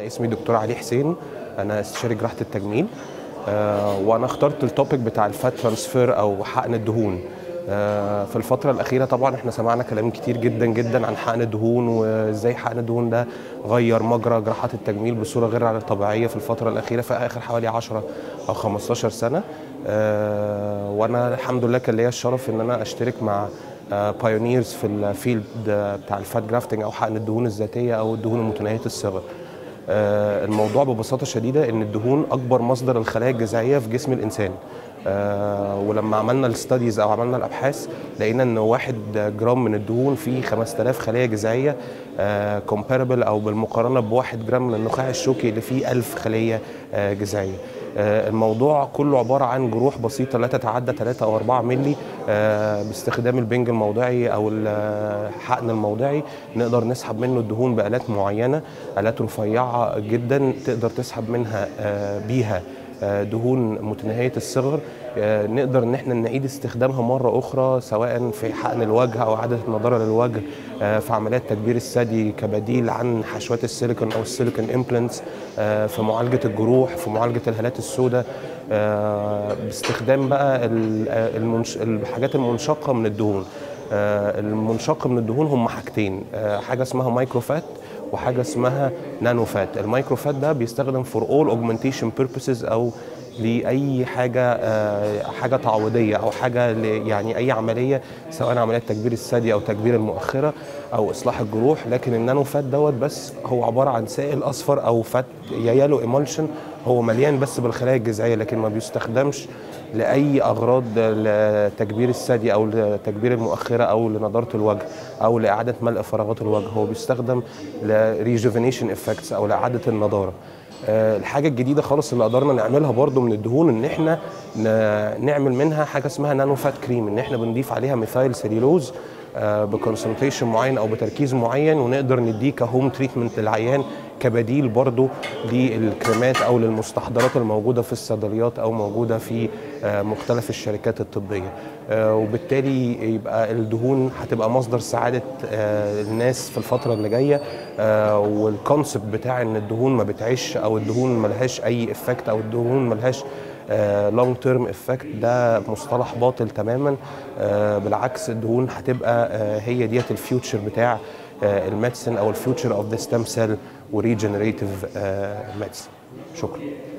اسمي دكتور علي حسين انا استشاري جراحه التجميل آه، وانا اخترت التوبيك بتاع الفات ترانسفير او حقن الدهون آه، في الفترة الأخيرة طبعا احنا سمعنا كلام كتير جدا جدا عن حقن الدهون وازاي حقن الدهون ده غير مجرى جراحات التجميل بصورة غير طبيعية في الفترة الأخيرة في آخر حوالي 10 أو 15 سنة آه، وأنا الحمد لله كان ليا الشرف إن أنا أشترك مع بايونيرز في الفيلد بتاع الفات جرافتنج أو حقن الدهون الذاتية أو الدهون المتناهية الصغر آه، الموضوع ببساطه شديده ان الدهون اكبر مصدر الخلايا الجذعيه في جسم الانسان آه، ولما عملنا الستاديز او عملنا الابحاث لقينا ان واحد جرام من الدهون فيه 5000 خليه جذعيه كومباربل او بالمقارنه بواحد جرام من النخاع الشوكي اللي فيه 1000 خليه آه، جذعيه آه، الموضوع كله عباره عن جروح بسيطه لا تتعدى 3 او 4 مللي آه، باستخدام البنج الموضعي او الحقن الموضعي نقدر نسحب منه الدهون بالات معينه الات رفيعه جدا تقدر تسحب منها آه، بيها آه، دهون متناهيه الصغر آه، نقدر ان احنا نعيد استخدامها مره اخرى سواء في حقن الوجه او اعاده النضاره للوجه آه، في عمليات تكبير الثدي كبديل عن حشوات السيليكون او السيليكون امبلانتس في معالجه الجروح في معالجه الهالات السوداء آه، باستخدام بقى ال- آه، المنش... الحاجات المنشقه من الدهون آه، المنشق من الدهون هم حاجتين آه، حاجه اسمها مايكرو فات وحاجه اسمها نانو فات المايكرو فات ده بيستخدم فور اول اوجمنتيشن بيربسز او لاي حاجه آه، حاجه تعويضيه او حاجه ل- يعني اي عمليه سواء عمليات تكبير الثدي او تكبير المؤخره او اصلاح الجروح لكن النانو فات دوت بس هو عباره عن سائل اصفر او فات يا يالو ايمولشن هو مليان بس بالخلايا الجذعيه لكن ما بيستخدمش لاي اغراض لتكبير الثدي او لتكبير المؤخره او لنضاره الوجه او لاعاده ملء فراغات الوجه هو بيستخدم لريجوفينيشن افكتس او لاعاده النضاره آه، الحاجه الجديده خالص اللي قدرنا نعملها برضو من الدهون ان احنا ن- نعمل منها حاجه اسمها نانو فات كريم ان احنا بنضيف عليها ميثايل سيلولوز بكونسنتريشن معين او بتركيز معين ونقدر نديه كهوم تريتمنت للعيان كبديل برضو للكريمات او للمستحضرات الموجوده في الصيدليات او موجوده في آه، مختلف الشركات الطبيه آه، وبالتالي يبقى الدهون هتبقى مصدر سعاده آه، الناس في الفتره اللي جايه آه، والكونسبت بتاع ان الدهون ما بتعيش او الدهون ملهاش اي افكت او الدهون ملهاش لونج تيرم افكت ده مصطلح باطل تماما آه، بالعكس الدهون هتبقى آه، هي ديت الفيوتشر بتاع آه، الميديسن او الفيوتشر اوف ذا ستيم سيل وريجنريتيف ميديسن شكرا